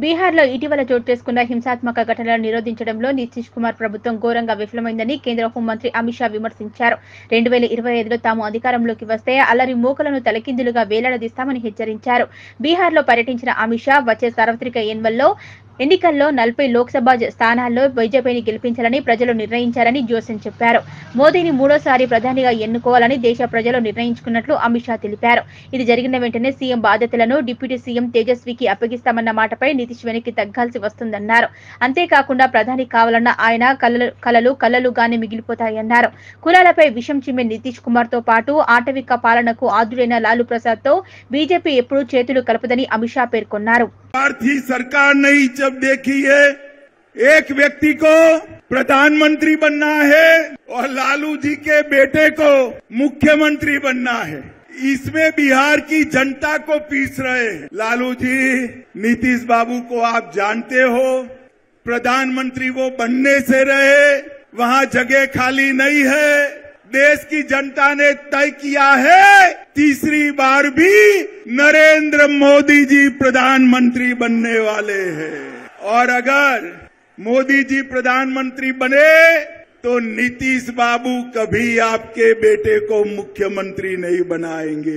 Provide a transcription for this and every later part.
బీహార్లో ఇటీవల చోటు చేసుకున్న హింసాత్మక ఘటనలను నిరోధించడంలో నితీష్ కుమార్ ప్రభుత్వం ఘోరంగా విఫలమైందని కేంద్ర హోంమంత్రి అమిత్ షా విమర్శించారు రెండు వేల ఇరవై ఐదులో తాము అధికారంలోకి వస్తే అల్లరి మూకలను తలకిందులుగా వేలాడదీస్తామని హెచ్చరించారు బీహార్లో పర్యటించిన అమిత్ షా వచ్చే సార్వత్రిక ఎన్నికల్లో ఎన్నికల్లో నలభై లోక్సభ జ- స్థానాల్లో బీజేపీని గెలిపించాలని ప్రజలు నిర్ణయించారని జోసెన్ చెప్పారు మోదీని మూడోసారి ప్రధానిగా ఎన్నుకోవాలని దేశ ప్రజలు నిర్ణయించుకున్నట్లు అమిత్ షా తెలిపారు ఇది జరిగిన వెంటనే సీఎం బాధ్యతలను డిప్యూటీ సీఎం తేజస్వికి అప్పగిస్తామన్న మాటపై నితీష్ వెనక్కి తగ్గాల్సి వస్తుందన్నారు అంతేకాకుండా ప్రధాని కావాలన్న ఆయన కలలు కలలు కలలుగానే మిగిలిపోతాయన్నారు కులాలపై విషం చిమ్మే నితీష్ కుమార్ తో పాటు ఆటవిక పాలనకు ఆదుడైన లాలూ ప్రసాద్ తో బీజేపీ ఎప్పుడూ చేతులు కలపదని అమిత్ షా పేర్కొన్నారు भारतीय सरकार नहीं जब देखी है एक व्यक्ति को प्रधानमंत्री बनना है और लालू जी के बेटे को मुख्यमंत्री बनना है इसमें बिहार की जनता को पीस रहे हैं लालू जी नीतीश बाबू को आप जानते हो प्रधानमंत्री वो बनने से रहे वहां जगह खाली नहीं है देश की जनता ने तय किया है तीसरी बार भी नरेंद्र मोदी जी प्रधानमंत्री बनने वाले हैं और अगर मोदी जी प्रधानमंत्री बने तो नीतीश बाबू कभी आपके बेटे को मुख्यमंत्री नहीं बनाएंगे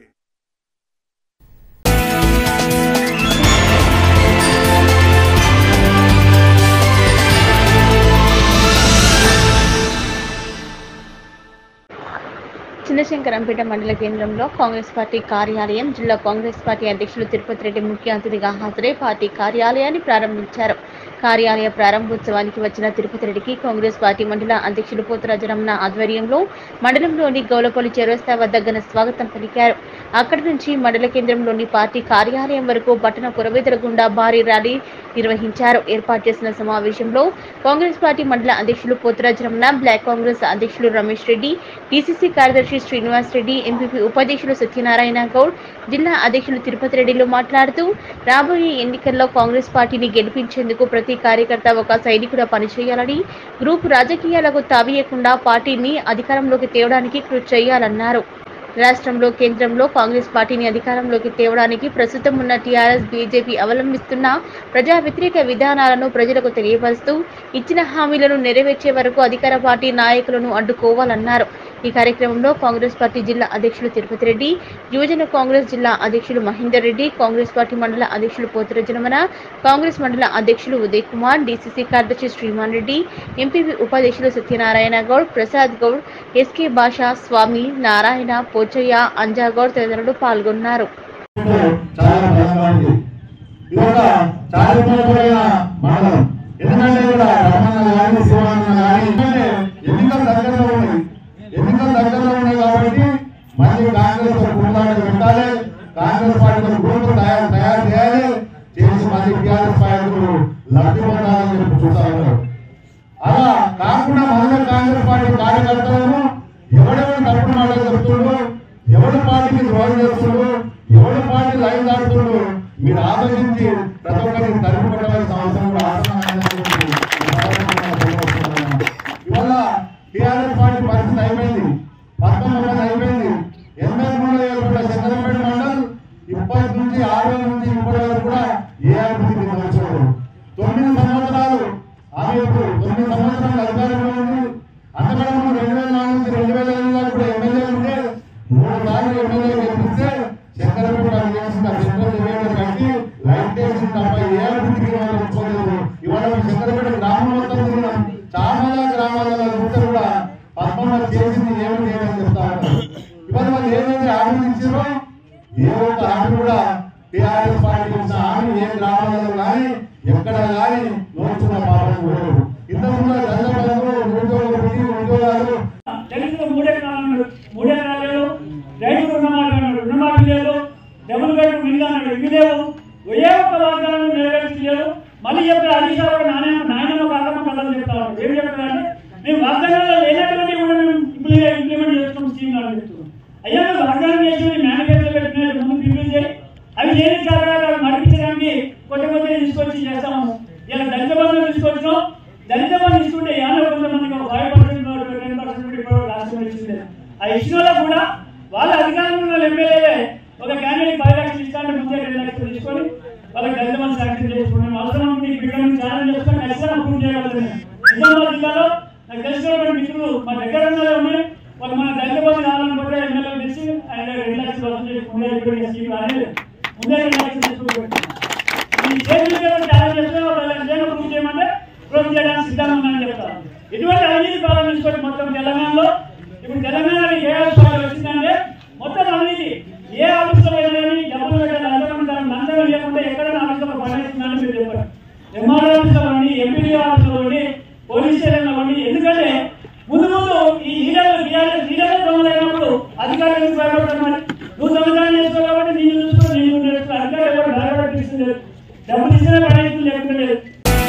చిన్నశంకరంపేట మండల కేంద్రంలో కాంగ్రెస్ పార్టీ కార్యాలయం జిల్లా కాంగ్రెస్ పార్టీ అధ్యక్షులు తిరుపతి రెడ్డి ముఖ్య అతిథిగా హాజరై పార్టీ కార్యాలయాన్ని ప్రారంభించారు కార్యాలయ ప్రారంభోత్సవానికి వచ్చిన తిరుపతి రెడ్డికి కాంగ్రెస్ పార్టీ మండల అధ్యక్షులు పోతరాజరమణ ఆధ్వర్యంలో మండలంలోని గౌలపల్లి చెరువస్తా వద్ద ఘన స్వాగతం పలికారు అక్కడి నుంచి మండల కేంద్రంలోని పార్టీ కార్యాలయం వరకు పట్టణ పురవేదల గుండా భారీ ర్యాలీ నిర్వహించారు ఏర్పాటు చేసిన సమావేశంలో కాంగ్రెస్ పార్టీ మండల అధ్యక్షులు పోతరాజ్ రమణ బ్లాక్ కాంగ్రెస్ అధ్యక్షులు రమేష్ రెడ్డి పిసిసి కార్యదర్శి శ్రీనివాస్ రెడ్డి ఎంపీపీ ఉపాధ్యక్షులు సత్యనారాయణ గౌడ్ జిల్లా అధ్యక్షులు తిరుపతి రెడ్డిలు మాట్లాడుతూ రాబోయే ఎన్నికల్లో కాంగ్రెస్ పార్టీని గెలిపించేందుకు ప్రతి కార్యకర్త ఒక సైనికుడా పనిచేయాలని గ్రూప్ రాజకీయాలకు తావీయకుండా పార్టీని అధికారంలోకి తేవడానికి కృషి చేయాలన్నారు రాష్ట్రంలో కేంద్రంలో కాంగ్రెస్ పార్టీని అధికారంలోకి తేవడానికి ప్రస్తుతం ఉన్న టీఆర్ఎస్ బీజేపీ అవలంబిస్తున్న ప్రజా వ్యతిరేక విధానాలను ప్రజలకు తెలియపరుస్తూ ఇచ్చిన హామీలను నెరవేర్చే వరకు అధికార పార్టీ నాయకులను అడ్డుకోవాలన్నారు ఈ కార్యక్రమంలో కాంగ్రెస్ పార్టీ జిల్లా అధ్యక్షులు తిరుపతి రెడ్డి యువజన కాంగ్రెస్ జిల్లా అధ్యక్షులు మహేందర్ రెడ్డి కాంగ్రెస్ పార్టీ మండల అధ్యక్షులు పోతురజనమన కాంగ్రెస్ మండల అధ్యక్షులు ఉదయ్ కుమార్ డీసీసీ కార్యదర్శి శ్రీమాన్ రెడ్డి ఎంపీపీ ఉపాధ్యక్షులు సత్యనారాయణ గౌడ్ ప్రసాద్ గౌడ్ ఎస్కే భాషా స్వామి నారాయణ పోచయ్య అంజాగౌడ్ తదితరులు పాల్గొన్నారు చాలా బలమైనది ఇది ఒక చారిత్రకమైన మండలం ఎందుకంటే ఇక్కడ రమణ గాని శివానంద గాని ఎందుకంటే ఎన్నికలు దగ్గరలో ఉన్నాయి ఎన్నికలు దగ్గరలో ఉన్నాయి కాబట్టి మళ్ళీ కాంగ్రెస్ కుటుంబాన్ని పెట్టాలి కాంగ్రెస్ పార్టీ గ్రూప్ తయారు తయారు చేయాలి చేసి మళ్ళీ టీఆర్ఎస్ పార్టీ లబ్ధి పొందాలని చెప్పి చూస్తా ఉన్నారు అలా కాకుండా మొదట కాంగ్రెస్ పార్టీ కార్యకర్తలను ఎవడెవరు తప్పుడు మాటలు చెప్తుండో ఎవరి పార్టీకి ద్రోహం చేస్తుండో ఎవరి పార్టీ లైన్ దాటుతుండో మీరు ఆలోచించి ప్రతి ఒక్కరిని తరిమి కొట్టవలసిన అవసరం కూడా ఆసన్నమైందని చెప్పి ఈ సందర్భంగా తెలియజేస్తున్నాను. ఇవాళ టీఆర్ఎస్ పార్టీ పరిస్థితి అయిపోయింది పంతొమ్మిది మంది అయిపోయింది ఎనభై మూడు ఏర్పడ్డ చంద్రపేట మండల్ ఇప్పటి నుంచి ఆరు వేల నుంచి ఇప్పటి వరకు కూడా ఏ అభివృద్ధి కింద వచ్చారు తొమ్మిది సంవత్సరాలు ఆమె ఇప్పుడు తొమ్మిది సంవత్సరాలు అధికారంలో ఉంది అంతకంటే ముందు రెండు వేల నాలుగు నుంచి రెండు వేల ఎనిమిది వరకు కూడా ఎమ్మెల్యే ఉంటే మూడు సార్లు ఎమ్మెల్యే గెలిపిస్తే చంద్రపేట చేసిన సెంట్రల్ డిబేట్ కట్టి లైట్ వేసి తప్ప ఏ అభివృద్ధికి వాళ్ళు ఒప్పుకోలేదు ఇవాళ మేము చంద్రపేట గ్రామం మొత్తం తిరిగినాం చాలా గ్రామాలలో చూస్తే కూడా పద్మనాభ చేసింది ఏమిటి ఏమని చెప్తా ఉన్నారు ఇవాళ వాళ్ళు ఏదైతే హామీ ఇచ్చారో ఏ ఒక్క హామీ కూడా టీఆర్ఎస్ పార్టీ ఇచ్చిన హామీ ఏ గ్రామాలలో కానీ ఎక్కడ కానీ నోచున్న పాపం లేదు ఇంతకుముందు చంద్రబాబు నిరుద్యోగులు ఉద్యోగాలు దళితులు మూడెకరాలు అన్నాడు మూడెకరాలు రైతు రుణమాఫీ అన్నాడు రుణమాఫీ లేదు డబుల్ బెడ్రూమ్ ఇల్లు అన్నాడు ఇవి లేవు ఏ ఒక్క వాగ్దానం నెరవేర్చలేదు మళ్ళీ చెప్పారు హరీష్ రావు నాయన నాయనమ్మ కాకమ్మ కథలు చెప్తా ఉన్నాడు ఏం చెప్తారంటే మేము వాగ్దానాలు లేనటువంటి కూడా మేము ఇంప్లిమెంట్ ఇంప్లిమెంట్ చేస్తున్నాం స్కీమ్ అని చెప్తున్నాం అయ్యా నువ్వు వాగ్దానం చేసి మేనిఫెస్టో పెట్టిన ముందు రివ్యూ చేయి అవి లేని కారణాలు నడిపించడానికి కొత్త కొత్త తీసుకొచ్చి చేస్తాము ఇలా దళిత బంధువులు తీసుకొచ్చినాం దళిత బంధు ఇస్తుంటే యాభై కొంతమందికి ఒక ఫైవ్ పర్సెంట్ టెన్ పర్సెంట్ ఇప్పుడు రాష్ట్రం ఇచ్చింది ఆ ఇచ్చిన వాళ్ళకు కూడా వాళ్ళ అధికారంలో ఉన్న ఎమ్మెల్యేలే ఒక క్యాండిడేట్ పది లక్షలు ఇస్తానంటే ముందే రెండు లక్షలు తీసుకొని వాళ్ళకి దళిత బంధు శాంక్షన్ చేసి జిల్లాలో నాకు తెలిసినటువంటి మిత్రులు మా దగ్గర ఉన్నదే ఉన్నాయి వాళ్ళు మన దగ్గరపోతే కావాలనుకుంటే ఎమ్మెల్యే తెలిసి ఆయన రెండు లక్షలు వసూలు చేసి ముందే అయిపోయిన స్కీమ్ అనేది ముందే రెండు లక్షలు తెచ్చుకోబెట్టి ఈ చేతులు త్యాగం చేస్తే వాళ్ళు నిజంగా ప్రూవ్ చేయమంటే ప్రూవ్ చేయడానికి సిద్ధంగా ఉన్నాయని చెప్తారు ఇటువంటి అవినీతి ప్రారంభించుకొని మొత్తం తెలంగాణలో ఇప్పుడు తెలంగాణ ఏ ఆవిష్కారం వచ్చిందంటే మొత్తం అవినీతి ఏ ఆఫీసులో అయినా కానీ డబ్బులు పెట్టాలి అందరం నందరం లేకుండా ఎక్కడైనా ఆఫీసులో పనిచేస్తుందని మీరు చెప్పారు ఎంఆర్ఓ ఆఫీసులో ఉండి ఎంపీడీ ఆఫీసులో ఉండి పోలీస్ స్టేషన్లో ఉండి ఎందుకంటే ముందు ముందు ఈ లీడర్లు లీడర్లు లీడర్లు దొంగలైనప్పుడు అధికారులు ఎందుకు భయపడతారు మరి నువ్వు దొంగతనం చేస్తావు కాబట్టి నేను చూసుకో నేను చూసుకో అధికారులు ఎవరు భయపడిస్తుంది డబ్బులు ఇచ్చినా పడేస్తుంది లేకుండా లేదు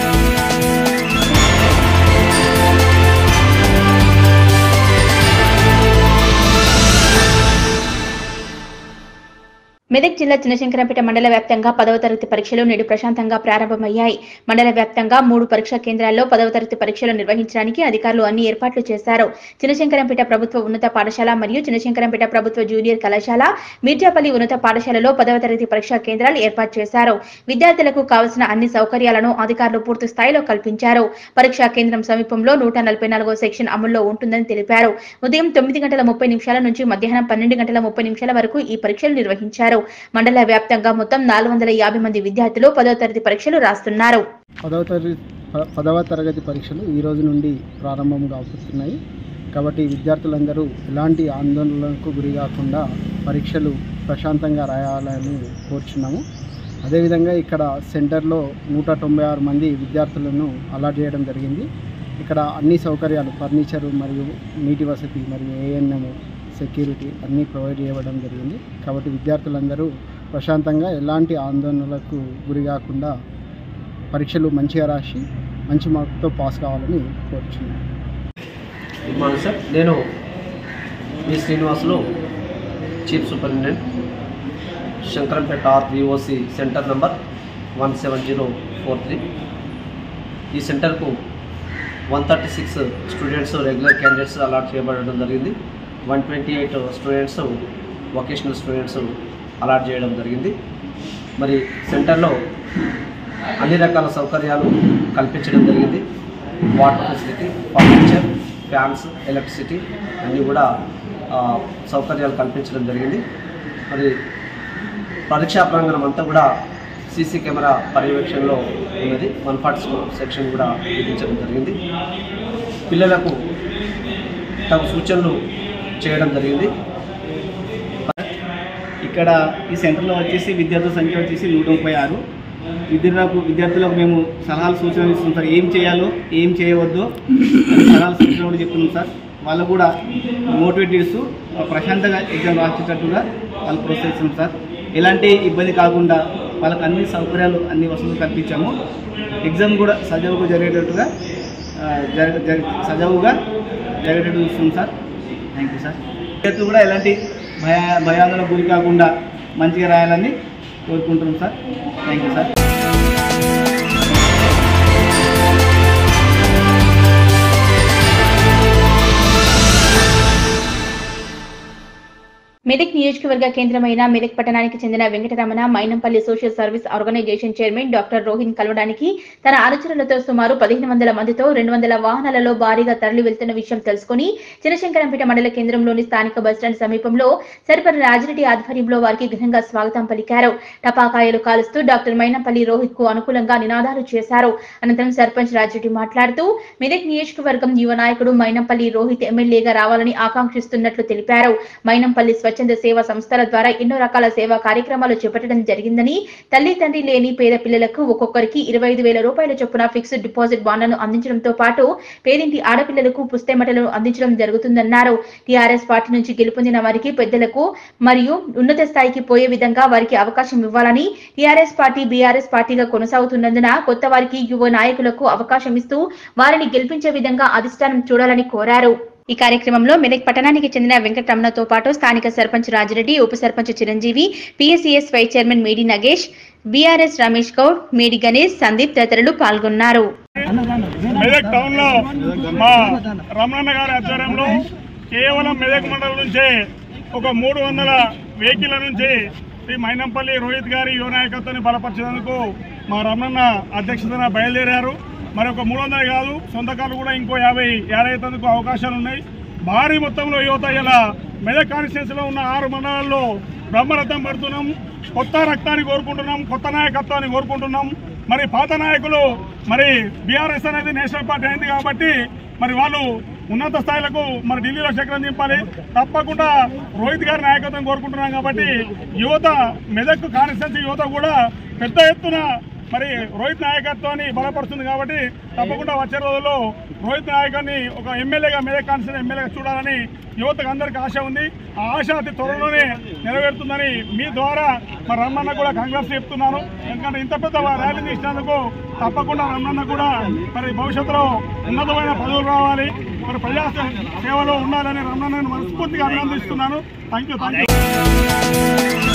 మెదక్ జిల్లా చిన్నశంకరంపేట మండల వ్యాప్తంగా పదవ తరగతి పరీక్షలు నేడు ప్రశాంతంగా ప్రారంభమయ్యాయి మండల వ్యాప్తంగా మూడు పరీక్షా కేంద్రాల్లో పదవ తరగతి పరీక్షలు నిర్వహించడానికి అధికారులు అన్ని ఏర్పాట్లు చేశారు చిన్నశంకరంపేట ప్రభుత్వ ఉన్నత పాఠశాల మరియు చిన్నశంకరంపేట ప్రభుత్వ జూనియర్ కళాశాల మీర్జాపల్లి ఉన్నత పాఠశాలలో పదవ తరగతి పరీక్షా కేంద్రాలు ఏర్పాటు చేశారు విద్యార్థులకు కావలసిన అన్ని సౌకర్యాలను అధికారులు పూర్తి స్థాయిలో కల్పించారు పరీక్షా కేంద్రం సమీపంలో నూట నలభై నాలుగో సెక్షన్ అమల్లో ఉంటుందని తెలిపారు ఉదయం తొమ్మిది గంటల ముప్పై నిమిషాల నుంచి మధ్యాహ్నం పన్నెండు గంటల ముప్పై నిమిషాల వరకు ఈ పరీక్షలు నిర్వహించారు మండల వ్యాప్తంగా మొత్తం నాలుగు వందల యాభై మంది విద్యార్థులు పదో తరగతి పరీక్షలు రాస్తున్నారు పదవ తరగతి ప- పదవ తరగతి పరీక్షలు ఈ రోజు నుండి ప్రారంభం కాబోతున్నాయి కాబట్టి విద్యార్థులందరూ ఎలాంటి ఆందోళనలకు గురి కాకుండా పరీక్షలు ప్రశాంతంగా రాయాలని కోరుచున్నాము అదేవిధంగా ఇక్కడ సెంటర్లో నూట తొంభై ఆరు మంది విద్యార్థులను అలాట్ చేయడం జరిగింది ఇక్కడ అన్ని సౌకర్యాలు ఫర్నిచరు మరియు నీటి వసతి మరియు ఏఎన్ఎం సెక్యూరిటీ అన్నీ ప్రొవైడ్ చేయడం జరిగింది కాబట్టి విద్యార్థులందరూ ప్రశాంతంగా ఎలాంటి ఆందోళనలకు గురి కాకుండా పరీక్షలు మంచిగా రాసి మంచి మార్కుతో పాస్ కావాలని కోరుచున్నాను గుడ్ మార్నింగ్ సార్ నేను మీ Srinivasulu chief superintendent Shankarampet R VOC centre number one seven zero four three ఈ సెంటర్కు one thirty six students regular candidates allot చేయబడడం జరిగింది one twenty eight students vocational students allot చేయడం జరిగింది మరి సెంటర్లో అన్ని రకాల సౌకర్యాలు కల్పించడం జరిగింది water facility furniture fans electricity అన్నీ కూడా ఆ, సౌకర్యాలు కల్పించడం జరిగింది మరి పరీక్షా ప్రాంగణం అంతా కూడా సీసీ కెమెరా పర్యవేక్షణలో ఉన్నది వన్ ఫార్టీ సెక్షన్ కూడా విధించడం జరిగింది పిల్లలకు తగు సూచనలు చేయడం జరిగింది ఇక్కడ ఈ సెంటర్లో వచ్చేసి విద్యార్థుల సంఖ్య వచ్చేసి నూట ముప్పై ఆరు విద్యార్థులకు విద్యార్థులకు మేము సలహాలు సూచనలు ఇస్తున్నాం సార్ ఏం చేయాలో ఏం చేయవద్దో అని సలహాలు సూచనలు కూడా చెప్తున్నాం సార్ వాళ్ళు కూడా మోటివేట్ చేస్తూ ప్రశాంతంగా ఎగ్జామ్ రాసేటట్టుగా వాళ్ళు ప్రోత్సహిస్తున్నాం సార్ ఎలాంటి ఇబ్బంది కాకుండా వాళ్ళకి అన్ని సౌకర్యాలు అన్ని వసతులు కల్పించాము ఎగ్జామ్ కూడా సజావుగా జరిగేటట్టుగా ఆ, జరగ జరగ సజావుగా జరిగేటట్టు చూస్తున్నాం సార్ థ్యాంక్ యూ సార్ విద్యార్థులు కూడా ఎలాంటి భయ భయాందోళన గురి కాకుండా మంచిగా రాయాలని కోరుకుంటున్నాం sir thank you sir Medak నియోజకవర్గ కేంద్రమైన మెదక్ పట్టణానికి చెందిన Venkataramana Mynampally social service organisation chairman doctor Rohin కలవడానికి తన అనుచరులతో సుమారు పదిహేను వందల మందితో రెండు వందల వాహనాలలో భారీగా తరలి వెళ్తున్న విషయం తెలుసుకుని చినశంకరంపేట మండల కేంద్రంలోని స్థానిక బస్టాండ్ సమీపంలో సరిపరి రాజిరెడ్డి ఆధ్వర్యంలో వారికి ఘనంగా స్వాగతం పలికారు టపాకాయలు కాలుస్తూ డాక్టర్ మైనంపల్లి రోహిత్ కు అనుకూలంగా నినాదాలు చేశారు అనంతరం సర్పంచ్ రాజిరెడ్డి మాట్లాడుతూ మెదక్ నియోజకవర్గం యువ నాయకుడు మైనంపల్లి రోహిత్ ఎమ్మెల్యేగా రావాలని ఆకాంక్షిస్తున్నట్లు తెలిపారు మైనంపల్లి స్వచ్ఛంద సేవా సంస్థల ద్వారా ఎన్నో రకాల సేవా కార్యక్రమాలు చేపట్టడం జరిగిందని తల్లి తండ్రి లేని పేద పిల్లలకు ఒక్కొక్కరికి ఇరవై ఐదు వేల రూపాయల చొప్పున ఫిక్స్డ్ డిపాజిట్ బాండ్లను అందించడంతో పాటు పేదింటి ఆడపిల్లలకు పుస్తెమటలను అందించడం జరుగుతుందన్నారు టీఆర్ఎస్ పార్టీ నుంచి గెలుపొందిన వారికి పెద్దలకు మరియు ఉన్నత స్థాయికి పోయే విధంగా వారికి అవకాశం ఇవ్వాలని టీఆర్ఎస్ పార్టీ బీఆర్ఎస్ పార్టీగా కొనసాగుతున్నందున కొత్త వారికి యువ నాయకులకు అవకాశం ఇస్తూ వారిని గెలిపించే విధంగా అధిష్టానం చూడాలని కోరారు ఈ కార్యక్రమంలో మెదక్ పట్టణానికి చెందిన వెంకటరమణతో పాటు స్థానిక సర్పంచ్ రాజిరెడ్డి ఉప sarpanch Chiranjeevi PSCS vice chairman Medi Nagesh BRS Ramesh Goud మేడి గణేష్ సందీప్ తదితరులు పాల్గొన్నారు మెదక్ టౌన్ లో మా రమణన్న గారి ఆధ్వర్యంలో కేవలం మెదక్ మండలం నుంచే ఒక మూడు వందల వెహికల్ నుంచి శ్రీ మైనంపల్లి రోహిత్ గారి యువ నాయకత్వాన్ని బలపరిచేందుకు మా రమణన్న అధ్యక్షతన బయలుదేరారు మరి ఒక మూడు వందలు కాదు సొంత కార్లు కూడా ఇంకో యాభై ఏడైతందుకు అవకాశాలు ఉన్నాయి భారీ మొత్తంలో యువత ఇలా మెదక్ కాన్స్టిట్యూన్సీలో ఉన్న ఆరు మండలాల్లో బ్రహ్మరథం పడుతున్నాం కొత్త రక్తాన్ని కోరుకుంటున్నాం కొత్త నాయకత్వాన్ని కోరుకుంటున్నాం మరి పాత నాయకులు మరి బీఆర్ఎస్ అనేది నేషనల్ పార్టీ అయింది కాబట్టి మరి వాళ్ళు ఉన్నత స్థాయిలకు మరి ఢిల్లీలో చక్రం దింపాలి తప్పకుండా రోహిత్ గారి నాయకత్వం కోరుకుంటున్నాం కాబట్టి యువత మెదక్ కాన్స్టిట్యున్సీ యువత కూడా పెద్ద ఎత్తున మరి రోహిత్ నాయకత్వాన్ని బలపరుస్తుంది కాబట్టి తప్పకుండా వచ్చే రోజుల్లో రోహిత్ నాయకాన్ని ఒక ఎమ్మెల్యేగా మెదక్ కాన్స్టిట్యూన్సీ ఎమ్మెల్యేగా చూడాలని యువతకు అందరికీ ఆశ ఉంది ఆ ఆశ అతి త్వరలోనే నెరవేరుతుందని మీ ద్వారా మరి రమ్మన్న కూడా కాంగ్రెస్ చెప్తున్నాను ఎందుకంటే ఇంత పెద్ద ర్యాలీ తీసినందుకు తప్పకుండా రమ్మన్న కూడా మరి భవిష్యత్తులో ఉన్నతమైన పదవులు రావాలి మరి ప్రజా సేవలో ఉండాలని రమ్మన్నను మనస్ఫూర్తిగా అభినందిస్తున్నాను థ్యాంక్ యూ థ్యాంక్ యూ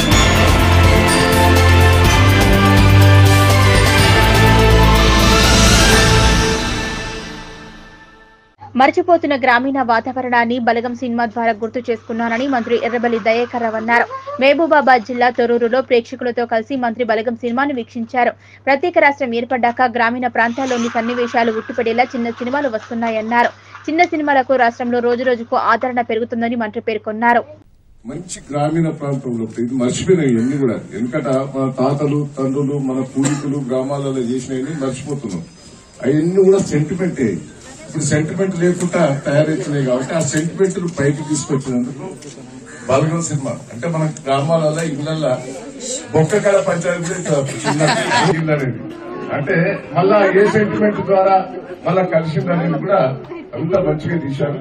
మరచిపోతున్న గ్రామీణ వాతావరణాన్ని బలగం సినిమా ద్వారా గుర్తు చేసుకున్నానని మంత్రి ఎర్రబెల్లి దయాకర్ రావు అన్నారు మహబూబాబాద్ జిల్లా తొర్రూరులో ప్రేక్షకులతో కలిసి మంత్రి బలగం సినిమాను వీక్షించారు ప్రత్యేక రాష్ట్రం ఏర్పడ్డాక గ్రామీణ ప్రాంతాల్లోని సన్నివేశాలు ఉట్టిపడేలా చిన్న సినిమాలు వస్తున్నాయన్నారు చిన్న సినిమాలకు రాష్ట్రంలో రోజురోజుకు ఆదరణ పెరుగుతుందని మంత్రి పేర్కొన్నారు మంచి గ్రామీణ ప్రాంతంలో ఇది మర్చిపోయినాయి ఇవన్నీ కూడా ఎందుకంటే మన తాతలు తండ్రులు మన పూర్వీకులు గ్రామాలలో చేసినవన్నీ మర్చిపోతున్నాం అవన్నీ కూడా సెంటిమెంటే ఇప్పుడు సెంటిమెంట్ లేకుండా తయారవుతున్నాయి కాబట్టి ఆ సెంటిమెంట్ పైకి తీసుకొచ్చినందుకు బలగం సినిమా అంటే మన గ్రామాలలో ఇళ్లలో బొక్క కళ పంచాయతీ కూడా ఇట్లా చిన్న ఇల్లు అనేది అంటే మళ్ళా ఏ సెంటిమెంట్ ద్వారా మళ్ళా కలిసిందనేది కూడా అంత మంచిగా తీశారు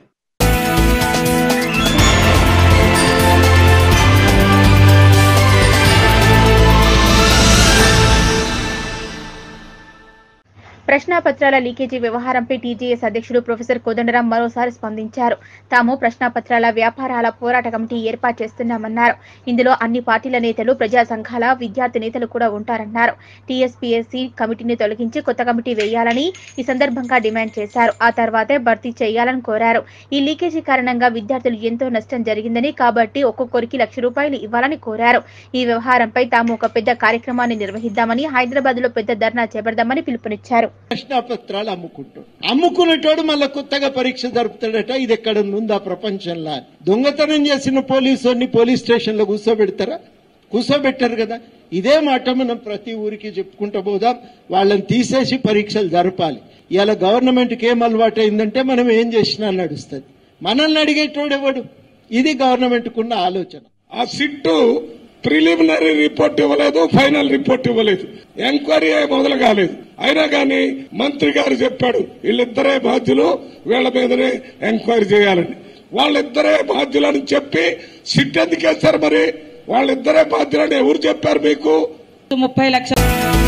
ప్రశ్నాపత్రాల లీకేజీ వ్యవహారంపై టీజీఎస్ అధ్యక్షుడు ప్రొఫెసర్ కోదండరాం మరోసారి స్పందించారు తాము ప్రశ్నాపత్రాల వ్యాపారాల పోరాట కమిటీ ఏర్పాటు చేస్తున్నామన్నారు ఇందులో అన్ని పార్టీల నేతలు ప్రజా సంఘాల విద్యార్థి నేతలు కూడా ఉంటారన్నారు టీఎస్పీఎస్సీ కమిటీని తొలగించి కొత్త కమిటీ వేయాలని ఈ సందర్భంగా డిమాండ్ చేశారు ఆ తర్వాతే భర్తీ చేయాలని కోరారు ఈ లీకేజీ కారణంగా విద్యార్థులు ఎంతో నష్టం జరిగిందని కాబట్టి ఒక్కొక్కరికి లక్ష రూపాయలు ఇవ్వాలని కోరారు ఈ వ్యవహారంపై తాము ఒక పెద్ద కార్యక్రమాన్ని నిర్వహిద్దామని హైదరాబాద్ లో పెద్ద ధర్నా చేపడదామని పిలుపునిచ్చారు ప్రశ్నాపత్రాలు అమ్ముకుంటాడు అమ్ముకునేటోడు మళ్ళా కొత్తగా పరీక్ష జరుపుతాడట ఇది ఎక్కడ ఉందా ప్రపంచంలో దొంగతనం చేసిన పోలీసు పోలీస్ స్టేషన్ లో కూర్చోబెడతారా కూర్చోబెట్టారు కదా ఇదే మాట మనం ప్రతి ఊరికి చెప్పుకుంటూ పోదాం వాళ్ళని తీసేసి పరీక్షలు జరపాలి ఇలా గవర్నమెంట్కి ఏం అలవాటు అయిందంటే మనం ఏం చేసినా నడుస్తుంది మనల్ని అడిగేటోడు ఎవడు ఇది గవర్నమెంట్ కున్న ఆలోచన ఆ సిట్టు ప్రిలిమినరీ రిపోర్ట్ ఇవ్వలేదు ఫైనల్ రిపోర్ట్ ఇవ్వలేదు ఎంక్వైరీ మొదలు కాలేదు అయినా కానీ మంత్రి గారు చెప్పాడు వీళ్ళిద్దరే బాధ్యులు వీళ్ళ మీదనే ఎంక్వైరీ చేయాలని వాళ్ళిద్దరే బాధ్యులని చెప్పి సిట్ ఎందుకు వేస్తారు మరి వాళ్ళిద్దరే బాధ్యులని ఎవరు చెప్పారు మీకు ముప్పై లక్షల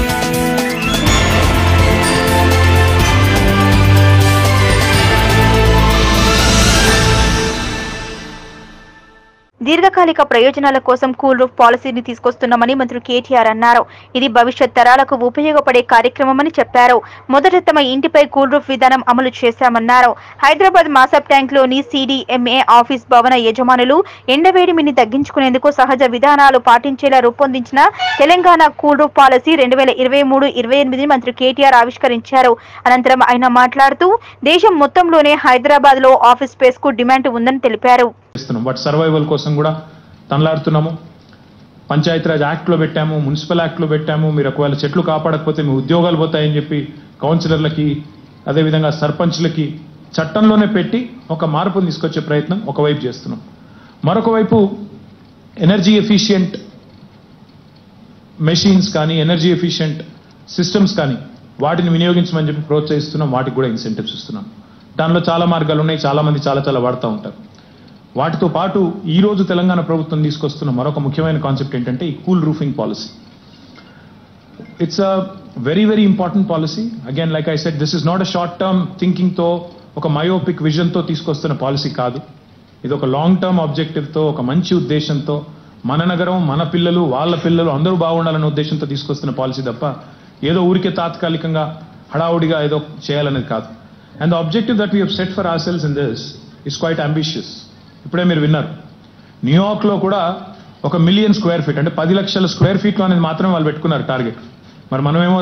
దీర్ఘకాలిక ప్రయోజనాల కోసం కూల్ రూఫ్ పాలసీని తీసుకొస్తున్నామని మంత్రి కేటీఆర్ అన్నారు ఇది భవిష్యత్ తరాలకు ఉపయోగపడే కార్యక్రమమని చెప్పారు మొదట తమ ఇంటిపై కూల్ రూఫ్ విధానం అమలు చేశామన్నారు హైదరాబాద్ మాసబ్ ట్యాంక్ లోని సిడిఎంఏ ఆఫీస్ భవన యజమానులు ఎండవేడిమిని తగ్గించుకునేందుకు సహజ విధానాలు పాటించేలా రూపొందించిన తెలంగాణ కూల్ రూఫ్ పాలసీ రెండు వేల ఇరవై మూడు ఇరవై ఎనిమిది మంత్రి కేటీఆర్ ఆవిష్కరించారు అనంతరం ఆయన మాట్లాడుతూ దేశం మొత్తంలోనే హైదరాబాద్ లో ఆఫీస్ స్పేస్ కు డిమాండ్ ఉందని తెలిపారు చేస్తున్నాం వాటి సర్వైవల్ కోసం కూడా తనలాడుతున్నాము పంచాయతీరాజ్ యాక్ట్లో పెట్టాము మున్సిపల్ యాక్ట్లో పెట్టాము మీరు ఒకవేళ చెట్లు కాపాడకపోతే మీ ఉద్యోగాలు పోతాయని చెప్పి కౌన్సిలర్లకి అదేవిధంగా సర్పంచ్లకి చట్టంలోనే పెట్టి ఒక మార్పును తీసుకొచ్చే ప్రయత్నం ఒకవైపు చేస్తున్నాం మరొక వైపు ఎనర్జీ ఎఫిషియంట్ మెషిన్స్ కానీ ఎనర్జీ ఎఫిషియంట్ సిస్టమ్స్ కానీ వాటిని వినియోగించమని చెప్పి ప్రోత్సహిస్తున్నాం వాటికి కూడా ఇన్సెంటివ్స్ ఇస్తున్నాం దానిలో చాలా మార్గాలు ఉన్నాయి చాలా మంది చాలా చాలా వాడుతూ ఉంటారు వాటితో పాటు ఈ రోజు తెలంగాణ ప్రభుత్వం తీసుకొస్తున్న మరొక ముఖ్యమైన కాన్సెప్ట్ ఏంటంటే ఈ cool roofing policy it's a very very important policy again like I said this is not a short term థింకింగ్తో ఒక మయోపిక్ విజన్తో తీసుకొస్తున్న పాలసీ కాదు ఇది ఒక లాంగ్ టర్మ్ ఆబ్జెక్టివ్తో ఒక మంచి ఉద్దేశంతో మన నగరం మన పిల్లలు వాళ్ళ పిల్లలు అందరూ బాగుండాలనే ఉద్దేశంతో తీసుకొస్తున్న పాలసీ తప్ప ఏదో ఊరికే తాత్కాలికంగా హడావుడిగా ఏదో చేయాలనేది కాదు and the objective that we have set for ourselves in this is quite ambitious ఇప్పుడే మీరు విన్నారు న్యూయార్క్లో కూడా ఒక మిలియన్ స్క్వేర్ ఫీట్ అంటే పది లక్షల స్క్వేర్ ఫీట్లు అనేది మాత్రమే వాళ్ళు పెట్టుకున్నారు టార్గెట్ మరి మనమేమో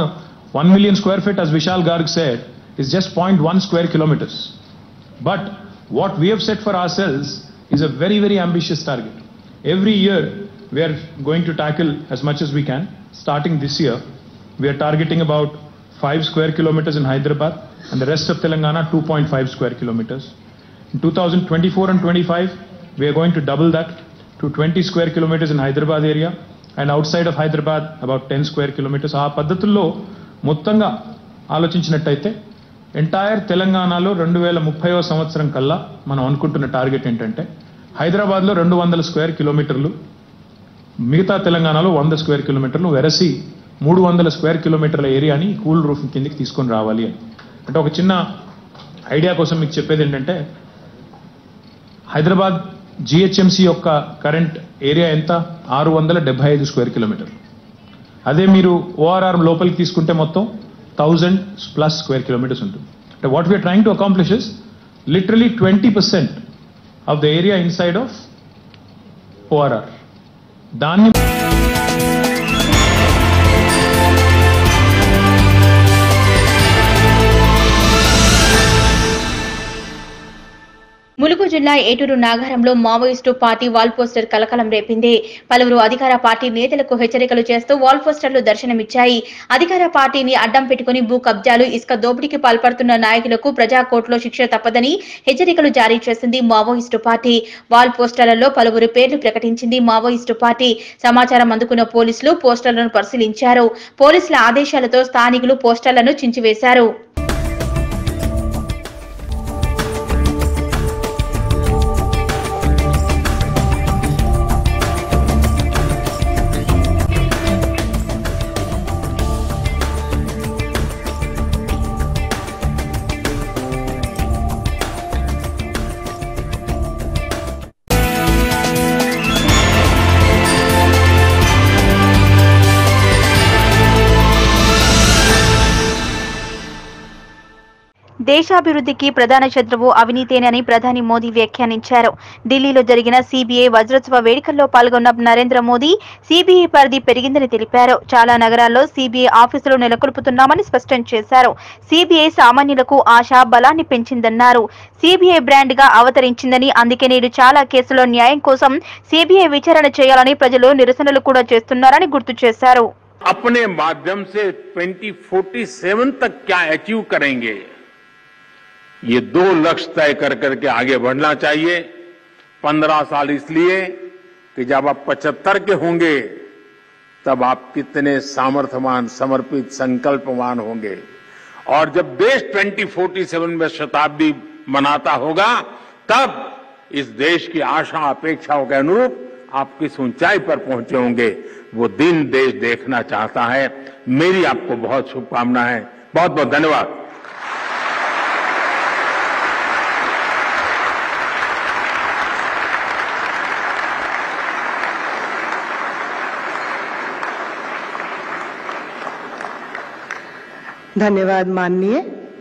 1 million square feet, as Vishal Garg said, is just 0.1 square kilometers. But what we have set for ourselves is a very, very ambitious target. Every year, we are going to tackle as much as we can. Starting this year, we are targeting about 5 square kilometers in Hyderabad and the rest of Telangana 2.5 square kilometers. In 2024 and 25, we are going to double that to 20 square kilometers in Hyderabad area and outside of Hyderabad about 10 square kilometers. ఆ పద్ధతుల్లో మొత్తంగా ఆలోచించినట్టయితే entire తెలంగాణలో రెండు వేల ముప్పైవ సంవత్సరం కల్లా మనం అనుకుంటున్న టార్గెట్ ఏంటంటే హైదరాబాద్లో రెండు వందల స్క్వేర్ కిలోమీటర్లు మిగతా తెలంగాణలో వంద స్క్వేర్ కిలోమీటర్లు వెరసి మూడు వందల స్క్వేర్ కిలోమీటర్ల ఏరియాని కూల్ రూఫ్ కిందకి తీసుకొని రావాలి అని అంటే ఒక చిన్న ఐడియా కోసం మీకు చెప్పేది ఏంటంటే హైదరాబాద్ జిహెచ్ఎంసి యొక్క కరెంట్ ఏరియా ఎంత ఆరు వందల డెబ్బై ఐదు స్క్వేర్ కిలోమీటర్ అదే మీరు ఓఆర్ఆర్ లోపలికి తీసుకుంటే మొత్తం థౌజండ్ ప్లస్ స్క్వేర్ కిలోమీటర్స్ ఉంటుంది అంటే what we're trying to accomplish is literally twenty percent of the area inside of ORR దాన్ని ములుగు జిల్లా ఏటూరు నాగారంలో మావోయిస్టు పార్టీ వాల్ పోస్టర్ కలకలం రేపింది పలువురు అధికార పార్టీ నేతలకు హెచ్చరికలు చేస్తూ వాల్ పోస్టర్లు దర్శనమిచ్చాయి అధికార పార్టీని అడ్డం పెట్టుకుని భూ కబ్జాలు ఇసుక దోపిడీకి పాల్పడుతున్న నాయకులకు ప్రజా కోర్టులో శిక్ష తప్పదని హెచ్చరికలు జారీ చేసింది మావోయిస్టు పార్టీ వాల్ పోస్టర్లలో పలువురు పేర్లు ప్రకటించింది మావోయిస్టు పార్టీ సమాచారం అందుకున్న పోలీసులు పోస్టర్లను పరిశీలించారు పోలీసుల ఆదేశాలతో స్థానికులు పోస్టర్లను చించివేశారు దేశాభివృద్ధికి ప్రధాన శత్రువు అవినీతేనని ప్రధాని మోదీ వ్యాఖ్యానించారు ఢిల్లీలో జరిగిన సిబిఐ వజ్రోత్సవ వేడుకల్లో పాల్గొన్న నరేంద్ర మోదీ సిబిఐ పరిధి పెరిగిందని తెలిపారు చాలా నగరాల్లో సిబిఐ ఆఫీసులు నెలకొల్పుతున్నామని స్పష్టం చేశారు సిబిఐ సామాన్యులకు ఆశ బలాన్ని పెంచిందన్నారు సిబిఐ బ్రాండ్ గా అవతరించిందని అందుకే నేడు చాలా కేసుల్లో న్యాయం కోసం సిబిఐ విచారణ చేయాలని ప్రజలు నిరసనలు కూడా చేస్తున్నారని గుర్తు చేశారు अपने माध्यम से 2047 तक क्या अचीव करेंगे ये दो लक्ष्य तय कर करके आगे बढ़ना चाहिए पंद्रह साल इसलिए कि जब आप पचहत्तर के होंगे तब आप कितने सामर्थ्यवान समर्पित संकल्पवान होंगे और जब देश 2047 में शताब्दी मनाता होगा तब इस देश की आशा अपेक्षाओं के अनुरूप आप किस ऊंचाई पर पहुंचे होंगे वो दिन देश देखना चाहता है मेरी आपको बहुत शुभकामनाएं हैं बहुत बहुत धन्यवाद धन्यवाद माननीय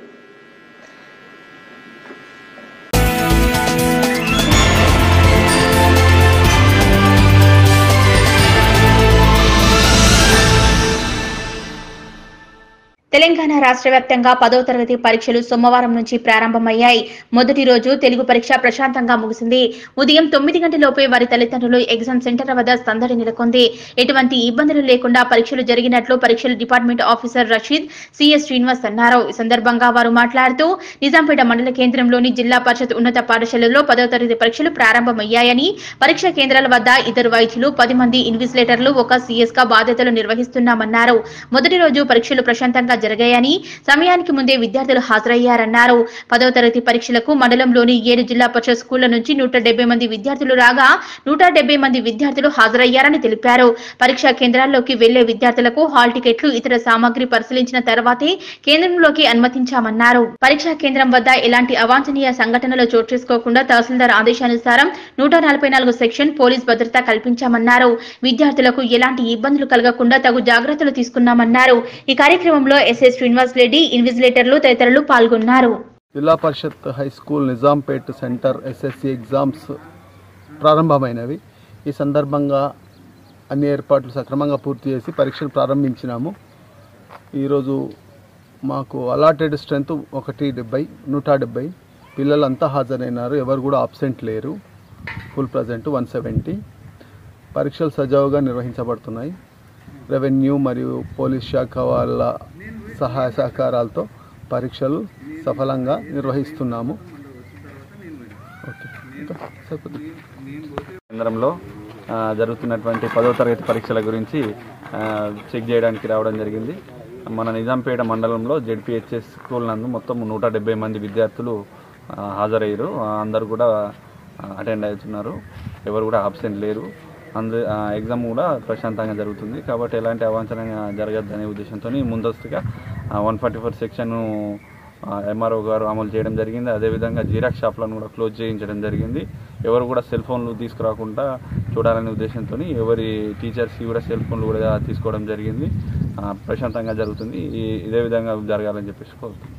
తెలంగాణ రాష్ట్ర వ్యాప్తంగా పదవ తరగతి పరీక్షలు సోమవారం నుంచి ప్రారంభమయ్యాయి మొదటి రోజు తెలుగు పరీక్ష ప్రశాంతంగా ముగిసింది ఉదయం తొమ్మిది గంటలలోపే వారి తల్లిదండ్రులు ఎగ్జామ్ సెంటర్ వద్ద సందడి నెలకొంది ఎటువంటి ఇబ్బందులు లేకుండా పరీక్షలు జరిగినట్లు పరీక్షల department officer Rasheed CS Srinivas అన్నారు ఈ సందర్భంగా వారు మాట్లాడుతూ నిజాంపేట మండల కేంద్రంలోని జిల్లా పరిషత్ ఉన్నత పాఠశాలలో పదవ తరగతి పరీక్షలు ప్రారంభమయ్యాయని పరీక్షా కేంద్రాల వద్ద ఇద్దరు వైద్యులు పది మంది ఇన్విజిలేటర్లు ఒక సీఎస్ గా బాధ్యతలు నిర్వహిస్తున్నామన్నారు మొదటి రోజు పరీక్షలు ప్రశాంతంగా జరిగాయని సమయానికి ముందే విద్యార్థులు హాజరయ్యారన్నారు పదవ తరగతి పరీక్షలకు మండలంలోని ఏడు జిల్లా పరిషత్ స్కూళ్ల నుంచి నూట డెబ్బై మంది విద్యార్థులు రాగా నూట డెబ్బై మంది విద్యార్థులు హాజరయ్యారని తెలిపారు పరీక్షా కేంద్రాల్లోకి వెళ్లే విద్యార్థులకు హాల్ టికెట్లు ఇతర సామాగ్రి పరిశీలించిన తర్వాతే కేంద్రంలోకి అనుమతించామన్నారు పరీక్షా కేంద్రం వద్ద ఎలాంటి అవాంఛనీయ సంఘటనలు చోటు చేసుకోకుండా తహసీల్దార్ ఆదేశానుసారం నూట నలభై నాలుగు సెక్షన్ పోలీస్ భద్రత కల్పించామన్నారు విద్యార్థులకు ఎలాంటి ఇబ్బందులు కలగకుండా తగు జాగ్రత్తలు తీసుకున్నామన్నారు ఈ కార్యక్రమంలో ఎస్ఎస్ శ్రీనివాస్ రెడ్డి ఇన్విజిలేటర్లు తదితరులు పాల్గొన్నారు Zilla Parishad high school Nizampet centre SSC exams ప్రారంభమైనవి ఈ సందర్భంగా అన్ని ఏర్పాట్లు సక్రమంగా పూర్తి చేసి పరీక్షలు ప్రారంభించినాము ఈరోజు మాకు అలాటెడ్ స్ట్రెంత్ ఒకటి డెబ్బై నూట డెబ్బై పిల్లలంతా హాజరైనారు ఎవరు కూడా ఆబ్సెంట్ లేరు ఫుల్ ప్రజెంట్ వన్ సెవెంటీ పరీక్షలు సజావుగా నిర్వహించబడుతున్నాయి రెవెన్యూ మరియు పోలీస్ శాఖ వాళ్ళ సహాయ సహకారాలతో పరీక్షలు సఫలంగా నిర్వహిస్తున్నాము ఓకే ఇంకా సరిపోతుంది కేంద్రంలో ఆ, జరుగుతున్నటువంటి పదో తరగతి పరీక్షల గురించి ఆ, చెక్ చేయడానికి రావడం జరిగింది మన నిజాంపేట మండలంలో జెడ్పిహెచ్ఎస్ స్కూల్ నందు మొత్తం నూట డెబ్బై మంది విద్యార్థులు ఆ, హాజరయ్యారు ఆ, అందరూ కూడా అటెండ్ అవుతున్నారు ఎవరు కూడా ఆబ్సెంట్ లేరు అందు ఆ, ఎగ్జామ్ కూడా ప్రశాంతంగా జరుగుతుంది కాబట్టి ఎలాంటి అవాంఛనీయంగా జరగద్దనే ఉద్దేశంతో ముందస్తుగా one forty four section MRO గారు అమలు చేయడం జరిగింది అదేవిధంగా జీరాక్స్ షాప్లను కూడా క్లోజ్ చేయించడం జరిగింది ఎవరు కూడా సెల్ ఫోన్లు తీసుకురాకుండా చూడాలనే ఉద్దేశంతో ఎవరి టీచర్స్కి కూడా సెల్ ఫోన్లు కూడా తీసుకోవడం జరిగింది ఆ, ప్రశాంతంగా జరుగుతుంది ఈ- ఇదే విధంగా జరగాలని చెప్పేసి కోరుతున్నాను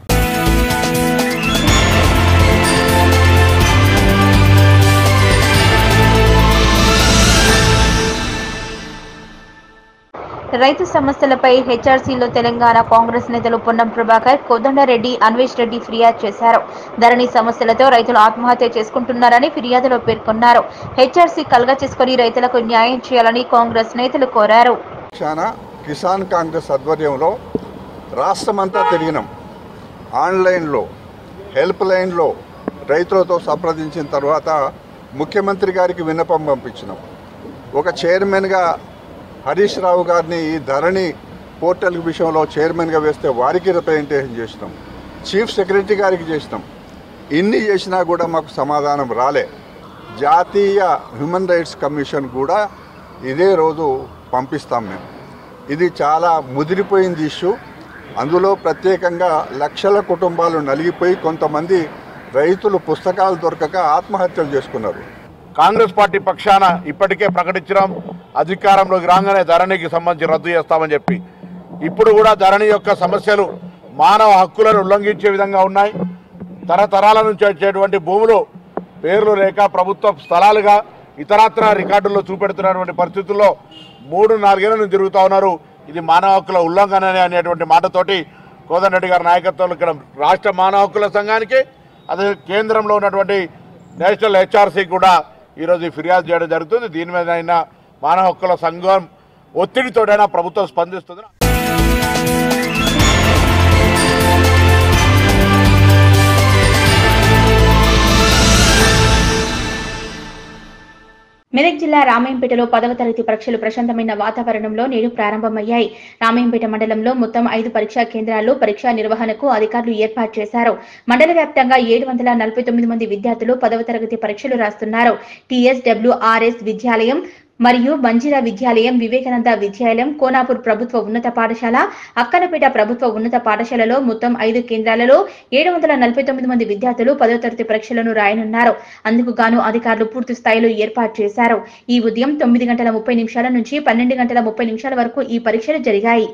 రైతు సమస్యలపై హెచ్ఆర్సీలో తెలంగాణ కాంగ్రెస్ నేతలు పొన్నం ప్రభాకర్ కోదండరెడ్డి అన్వేష్ రెడ్డి ఫిర్యాదు చేశారు ధరణి సమస్యలతో రైతులు ఆత్మహత్య చేసుకుంటున్నారని ఫిర్యాదులో పేర్కొన్నారు హెచ్ఆర్సీ కలగా చేసుకుని రైతులకు న్యాయం చేయాలని కాంగ్రెస్ నేతలు కోరారు పక్షాన కిసాన్ కాంగ్రెస్ ఆధ్వర్యంలో రాష్ట్రమంతా తిరిగినాం ఆన్లైన్లో హెల్ప్ లైన్లో రైతులతో సంప్రదించిన తర్వాత ముఖ్యమంత్రి గారికి విన్నపం పంపించినాం ఒక చైర్మన్గా హరీష్ రావు గారిని ఈ ధరణి పోర్టల్ విషయంలో చైర్మన్గా వేస్తే వారికి రిప్రజెంటేషన్ చేసినాం చీఫ్ సెక్రటరీ గారికి చేసినాం ఇన్ని చేసినా కూడా మాకు సమాధానం రాలే జాతీయ హ్యూమన్ రైట్స్ కమిషన్ కూడా ఇదే రోజు పంపిస్తాం మేము ఇది చాలా ముదిరిపోయింది ఇష్యూ అందులో ప్రత్యేకంగా లక్షల కుటుంబాలు నలిగిపోయి కొంతమంది రైతులు పుస్తకాలు దొరకక ఆత్మహత్యలు చేసుకున్నారు కాంగ్రెస్ పార్టీ పక్షాన ఇప్పటికే ప్రకటించడం అధికారంలోకి రాగానే ధరణికి సంబంధించి రద్దు చేస్తామని చెప్పి ఇప్పుడు కూడా ధరణి యొక్క సమస్యలు మానవ హక్కులను ఉల్లంఘించే విధంగా ఉన్నాయి తరతరాల నుంచి వచ్చేటువంటి భూములు పేర్లు లేక ప్రభుత్వ స్థలాలుగా ఇతరత్ర రికార్డుల్లో చూపెడుతున్నటువంటి పరిస్థితుల్లో మూడు నాలుగేళ్ల నుంచి తిరుగుతూ ఉన్నారు ఇది మానవ హక్కుల ఉల్లంఘన అనేటువంటి మాటతోటి కోదండరెడ్డి గారి నాయకత్వంలో ఇక్కడ రాష్ట్ర మానవ హక్కుల సంఘానికి అదే కేంద్రంలో ఉన్నటువంటి నేషనల్ హెచ్ఆర్సీ కూడా ఈరోజు ఈ ఫిర్యాదు చేయడం జరుగుతుంది దీని మీద అయినా మానవ హక్కుల సంఘం ఒత్తిడితోడైనా ప్రభుత్వం స్పందిస్తుంది మెదక్ జిల్లా రామాయంపేటలో పదవ తరగతి పరీక్షలు ప్రశాంతమైన వాతావరణంలో నేడు ప్రారంభమయ్యాయి రామాయంపేట మండలంలో మొత్తం ఐదు పరీక్షా కేంద్రాల్లో పరీక్షా నిర్వహణకు అధికారులు ఏర్పాటు చేశారు మండల వ్యాప్తంగా ఏడు వందల నలభై తొమ్మిది మంది విద్యార్థులు పదవ తరగతి పరీక్షలు రాస్తున్నారు టీఎస్డబ్ల్యూఆర్ఎస్ విద్యాలయం మరియు మంజిరా విద్యాలయం వివేకానంద విద్యాలయం కోనాపూర్ ప్రభుత్వ ఉన్నత పాఠశాల అక్కనపేట ప్రభుత్వ ఉన్నత పాఠశాలలో మొత్తం ఐదు కేంద్రాలలో ఏడు వందల నలభై తొమ్మిది మంది విద్యార్థులు పదో తరగతి పరీక్షలను రాయనున్నారు అందుకు గాను అధికారులు పూర్తి స్థాయిలో ఏర్పాటు చేశారు ఈ ఉదయం తొమ్మిది గంటల ముప్పై నిమిషాల నుంచి పన్నెండు గంటల ముప్పై నిమిషాల వరకు ఈ పరీక్షలు జరిగాయి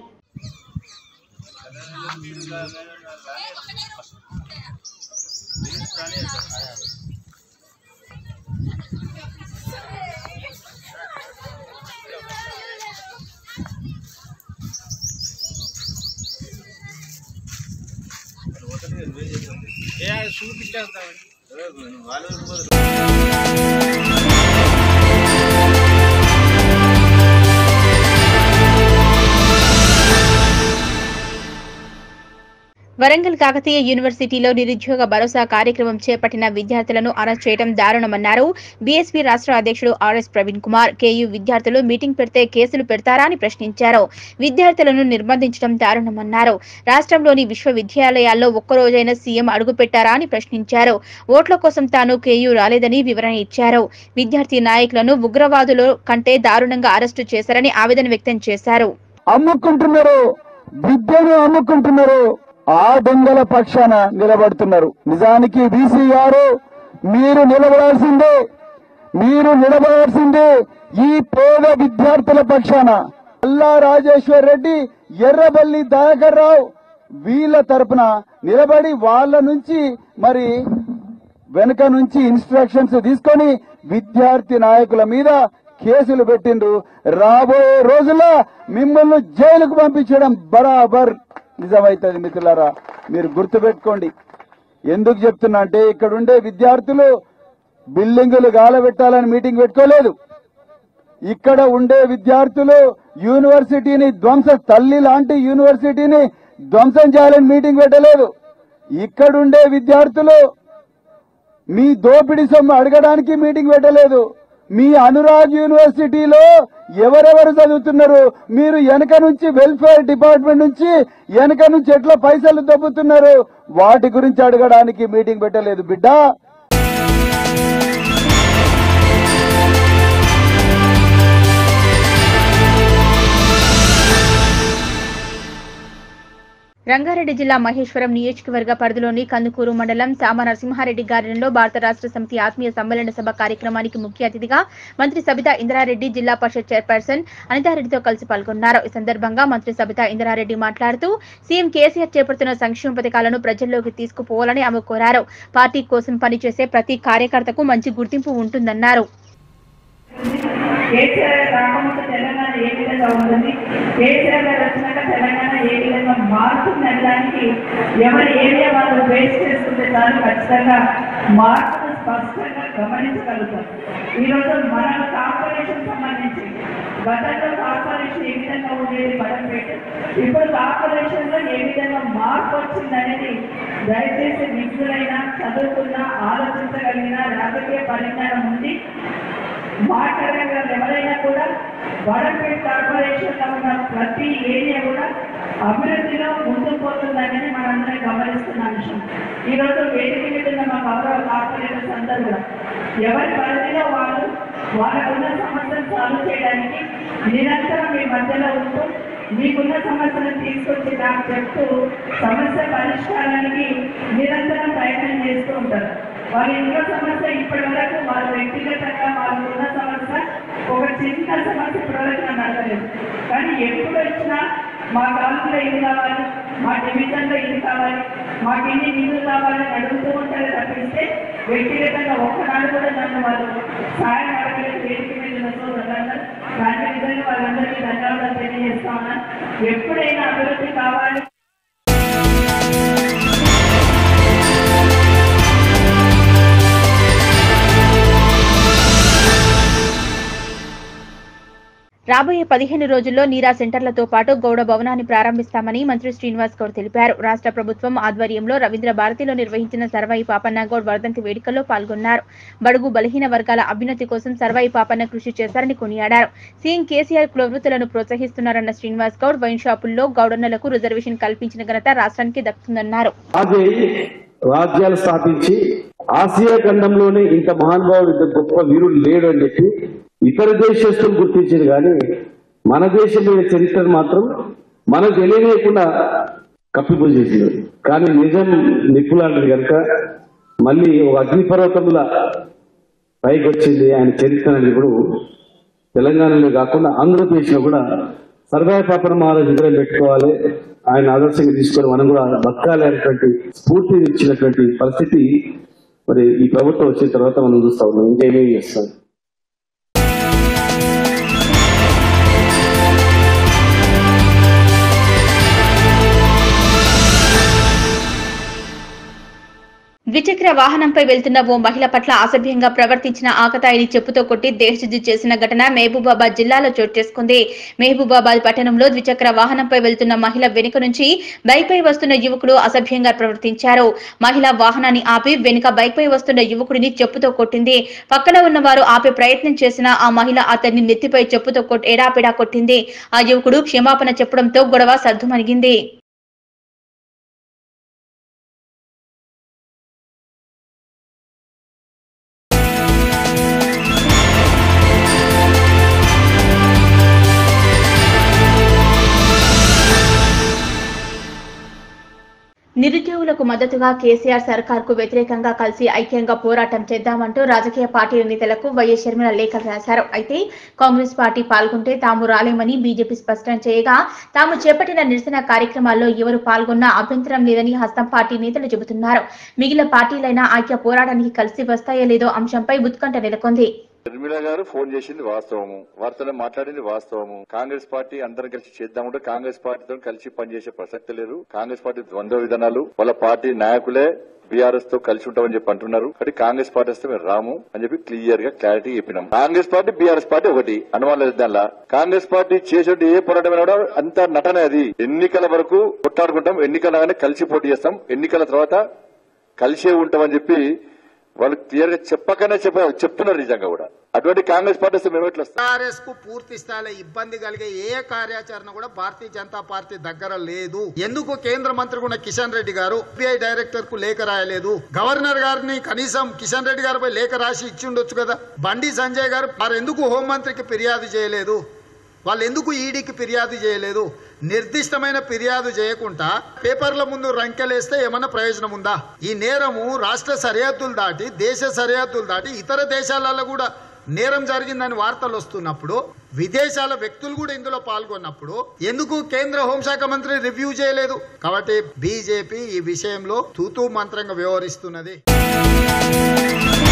వరంగల్ కాకతీయ యూనివర్సిటీలో నిరుద్యోగ భరోసా కార్యక్రమం చేపట్టిన విద్యార్థులను అరెస్ట్ చేయడం దారుణమన్నారు బీఎస్పీ రాష్ట్ర అధ్యక్షుడు ఆర్ఎస్ ప్రవీణ్ కుమార్ కేయూ విద్యార్థులు మీటింగ్ పెడితే కేసులు పెడతారా అని ప్రశ్నించారు విద్యార్థులను నిర్బంధించడం దారుణమన్నారు రాష్ట్రంలోని విశ్వవిద్యాలయాల్లో ఒక్కరోజైనా సీఎం అడుగు పెట్టారా అని ప్రశ్నించారు ఓట్ల కోసం తాను కేయూ రాలేదని వివరణ ఇచ్చారు విద్యార్థి నాయకులను ఉగ్రవాదుల కంటే దారుణంగా అరెస్టు చేశారని ఆవేదన వ్యక్తం చేశారు అమ్ముకుంటున్నారు విద్యను అమ్ముకుంటున్నారు ఆ దొంగల పక్షాన నిలబడుతున్నారు నిజానికి బీసీ గారు మీరు నిలబడాల్సిందే మీరు నిలబడాల్సిందే ఈ పేద విద్యార్థుల పక్షాన అల్లా రాజేశ్వర్ రెడ్డి ఎర్రబల్లి దయాకర్ రావు వీళ్ళ తరపున నిలబడి వాళ్ళ నుంచి మరి వెనుక నుంచి ఇన్స్ట్రక్షన్స్ తీసుకొని విద్యార్థి నాయకుల మీద కేసులు పెట్టిండ్రు రాబోయే రోజుల్లో మిమ్మల్ని జైలుకు పంపించడం బరాబర్ నిజమైతుంది మిత్రులారా మీరు గుర్తుపెట్టుకోండి ఎందుకు చెప్తున్నా అంటే ఇక్కడ ఉండే విద్యార్థులు బిల్డింగులు గాలబెట్టాలని మీటింగ్ పెట్టుకోలేదు ఇక్కడ ఉండే విద్యార్థులు యూనివర్సిటీని ధ్వంస తల్లి లాంటి యూనివర్సిటీని ధ్వంసం చేయాలని మీటింగ్ పెట్టలేదు ఇక్కడుండే విద్యార్థులు మీ దోపిడీ సొమ్ము అడగడానికి మీటింగ్ పెట్టలేదు మీ అనురాగ్ యూనివర్సిటీలో ఎవరెవరు చదువుతున్నారు మీరు వెనక నుంచి వెల్ఫేర్ డిపార్ట్మెంట్ నుంచి వెనక నుంచి ఎట్లా పైసలు దొబ్బుతున్నారు వాటి గురించి అడగడానికి మీటింగ్ పెట్టలేదు బిడ్డ రంగారెడ్డి జిల్లా మహేశ్వరం నియోజకవర్గ పరిధిలోని కందుకూరు మండలం సామ నరసింహారెడ్డి గార్డెన్లో భారత రాష్ట్ర సమితి ఆత్మీయ సమ్మేళన సభ కార్యక్రమానికి ముఖ్య అతిథిగా మంత్రి సబితా ఇంద్రారెడ్డి జిల్లా పరిషత్ చైర్పర్సన్ అనితారెడ్డితో కలిసి పాల్గొన్నారు ఈ సందర్భంగా మంత్రి సబితా ఇంద్రారెడ్డి మాట్లాడుతూ సీఎం కేసీఆర్ చేపడుతున్న సంక్షేమ పథకాలను ప్రజల్లోకి తీసుకుపోవాలని ఆమె కోరారు పార్టీ కోసం పనిచేసే ప్రతి కార్యకర్తకు మంచి గుర్తింపు ఉంటుందన్నారు కేసీఆర్ రాకముందు తెలంగాణ ఏ విధంగా ఉంటుంది కేసీఆర్ గారు వచ్చినాక తెలంగాణ ఏ విధంగా మారుతుంది అనడానికి ఎవరి ఏరియా వాళ్ళు బేస్ చేసుకుంటే చాలు ఖచ్చితంగా మార్పును స్పష్టంగా గమనించగలుగుతాం ఈరోజు మన కార్పొరేషన్ సంబంధించి గతంలో కార్పొరేషన్ ఏ విధంగా ఉండేది బడంపేట ఇప్పుడు కార్పొరేషన్ లో ఏ విధంగా మార్పు వచ్చింది అనేది దయచేసి నిపుణులైన చదువుకున్న ఆలోచించగలిగిన రాజకీయ పరిజ్ఞానం ఉంది మాట్లాడగల ఎవరైనా కూడా వడపేట కార్పొరేషన్ లో ఉన్న ప్రతి ఏరియా కూడా అభివృద్ధిలో ముందుకు పోతుందనేది మనందరం గమనిస్తున్న అంశం ఈ రోజు వేదిక మీద ఉన్న మా గౌరవ కార్పొరేటర్స్ అందరూ కూడా ఎవరి పరిధిలో వాళ్ళు వాళ్ళకున్న సమస్యను సాల్వ్ చేయడానికి నిరంతరం మీ మధ్యలో ఉంటూ మీకున్న సమస్యను తీసుకొచ్చి నాకు చెప్తూ సమస్య పరిష్కారానికి నిరంతరం ప్రయత్నం చేస్తూ ఉంటారు వాళ్ళ ఇంట్లో సమస్య ఇప్పటి వరకు వాళ్ళ వ్యక్తిగతంగా వాళ్ళకు ఉన్న సమస్య ఒక చిన్న సమస్య ఇప్పటి వరకు నన్ను అడగలేదు కానీ ఎప్పుడు వచ్చినా మా కాలంలో ఇది కావాలి మా డివిజన్లో ఇది కావాలి మాకు ఇన్ని నిధులు కావాలని అడుగుతూ ఉంటారు తప్పిస్తే వ్యక్తిగతంగా ఒక్కనాడు కూడా నన్ను వాళ్ళు సాయం అడగలేదు వేదిక మీద ఉన్న సోదరులందరూ దాని విధంగా వాళ్ళందరికీ ధన్యవాదాలు తెలియజేస్తా ఉన్నాను ఎప్పుడైనా అభివృద్ధి కావాలి రాబోయే పదిహేను రోజుల్లో నీరా సెంటర్లతో పాటు గౌడ భవనాన్ని ప్రారంభిస్తామని మంత్రి శ్రీనివాస్ గౌడ్ తెలిపారు రాష్ట్ర ప్రభుత్వం ఆధ్వర్యంలో రవీంద్ర భారతిలో నిర్వహించిన సర్వాయి పాపన్న గౌడ్ వర్ధంతి వేడుకల్లో పాల్గొన్నారు బడుగు బలహీన వర్గాల అభ్యున్నతి కోసం సర్వాయి పాపన్న కృషి చేశారని కొనియాడారు సీఎం కేసీఆర్ కులవృత్తులను ప్రోత్సహిస్తున్నారన్న శ్రీనివాస్ గౌడ్ వైన్ షాపుల్లో గౌడన్నలకు రిజర్వేషన్ కల్పించిన ఘనత రాష్ట్రానికి దక్కుతుందన్నారు అదే రాజ్యాలు స్థాపించి ఆసియా ఖండంలోనే ఇంత మహానుభావుడు ఇంత గొప్ప వీరుడు లేడు అని చెప్పి ఇతర దేశస్తులు గుర్తించారు కానీ మన దేశం మీద చరిత్రను మాత్రం మనకు తెలియకుండా కప్పిపోసేసింది కానీ నిజం నిప్పులాంటిది కనుక మళ్ళీ ఒక అగ్నిపర్వతంలా పైకి వచ్చింది ఆయన చరిత్ర అనేది ఇప్పుడు తెలంగాణలో కాకుండా ఆంధ్రప్రదేశ్లో కూడా సర్వాయ పాపన మహారాజు విగ్రహం పెట్టుకోవాలి ఆయన ఆదర్శంగా తీసుకొని మనం కూడా బతకాలి అనేటువంటి స్ఫూర్తి ఇచ్చినటువంటి పరిస్థితి మరి ఈ ప్రభుత్వం వచ్చిన తర్వాత మనం చూస్తా ఉన్నాం ఇంకేమేమి చేస్తాం ద్విచక్ర వాహనంపై వెళ్తున్న ఓ మహిళ పట్ల అసభ్యంగా ప్రవర్తించిన ఆకతాయిని చెప్పుతో కొట్టి దేహశుద్ధి చేసిన ఘటన మహబూబాబాద్ జిల్లాలో చోటు చేసుకుంది మహబూబాబాద్ పట్టణంలో ద్విచక్ర వాహనంపై వెళ్తున్న మహిళ వెనుక నుంచి బైక్ పై వస్తున్న యువకుడు అసభ్యంగా ప్రవర్తించారు మహిళ వాహనాన్ని ఆపి వెనుక బైక్ పై వస్తున్న యువకుడిని చెప్పుతో కొట్టింది పక్కన ఉన్న వారు ఆపే ప్రయత్నం చేసిన ఆ మహిళ అతన్ని నెత్తిపై చెప్పుతో కొట్టి ఎడాపెడా కొట్టింది ఆ యువకుడు క్షమాపణ చెప్పడంతో గొడవ సర్దుమణిగింది నిరుద్యోగులకు మద్దతుగా కేసీఆర్ సర్కార్కు వ్యతిరేకంగా కలిసి ఐక్యంగా పోరాటం చేద్దామంటూ రాజకీయ పార్టీల నేతలకు వైఎస్ షర్మిల లేఖలు రాశారు అయితే కాంగ్రెస్ పార్టీ పాల్గొంటే తాము రాలేమని బీజేపీ స్పష్టం చేయగా తాము చేపట్టిన నిరసన కార్యక్రమాల్లో ఎవరు పాల్గొన్నా అభ్యంతరం లేదని హస్తం పార్టీ నేతలు చెబుతున్నారు మిగిలిన పార్టీలైన ఐక్య పోరాటానికి కలిసి వస్తాయో లేదో అంశంపై ఉత్కంఠ నెలకొంది నిర్మల గారు ఫోన్ చేసింది వాస్తవము వారితో మాట్లాడింది వాస్తవము కాంగ్రెస్ పార్టీ అందరం కలిసి చేద్దామంటే కాంగ్రెస్ పార్టీతో కలిసి పనిచేసే ప్రసక్తి లేదు కాంగ్రెస్ పార్టీ ద్వంద్వ విధానాలు వాళ్ళ పార్టీ నాయకులే బీఆర్ఎస్ తో కలిసి ఉంటామని చెప్పి అంటున్నారు కాబట్టి కాంగ్రెస్ పార్టీ వస్తే మేము రాము అని చెప్పి క్లియర్ గా క్లారిటీ చెప్పినాం కాంగ్రెస్ పార్టీ బీఆర్ఎస్ పార్టీ ఒకటి అనుమానం లేదు దానిలో కాంగ్రెస్ పార్టీ చేసేటి ఏ పోరాటమైనా కూడా అంత నటన అది ఎన్నికల వరకు కొట్టాడుకుంటాం ఎన్నికలగానే కలిసి పోటీ చేస్తాం ఎన్నికల తర్వాత కలిసే ఉంటామని చెప్పి వాళ్ళు క్లియర్ గా చెప్పకనే చెప్ప చెప్తున్నారు నిజంగా కూడా అటువంటి కాంగ్రెస్ పార్టీ వస్తే మేము ఎట్లా వస్తాం టిఆర్ఎస్ కు పూర్తి స్థాయిలో ఇబ్బంది కలిగే ఏ కార్యాచరణ కూడా భారతీయ జనతా పార్టీ దగ్గర లేదు ఎందుకు కేంద్ర మంత్రి కూడా కిషన్ రెడ్డి గారు సిబిఐ డైరెక్టర్ కు లేఖ రాయలేదు గవర్నర్ గారిని కనీసం కిషన్ రెడ్డి గారిపై లేఖ రాసి ఇచ్చి ఉండొచ్చు కదా బండి సంజయ్ గారు మరి ఎందుకు హోంమంత్రికి ఫిర్యాదు చేయలేదు వాళ్ళు ఎందుకు ఈడీకి ఫిర్యాదు చేయలేదు నిర్దిష్టమైన ఫిర్యాదు చేయకుండా పేపర్ల ముందు రంకెలేస్తే ఏమన్నా ప్రయోజనం ఉందా ఈ నేరము రాష్ట్ర సరిహద్దులు దాటి దేశ సరిహద్దులు దాటి ఇతర దేశాలలో కూడా నేరం జరిగిందని వార్తలు వస్తున్నప్పుడు విదేశాల వ్యక్తులు కూడా ఇందులో పాల్గొన్నప్పుడు ఎందుకు కేంద్ర హోంశాఖ మంత్రి రివ్యూ చేయలేదు కాబట్టి బీజేపీ ఈ విషయంలో తూతూ మంత్రంగా వ్యవహరిస్తున్నది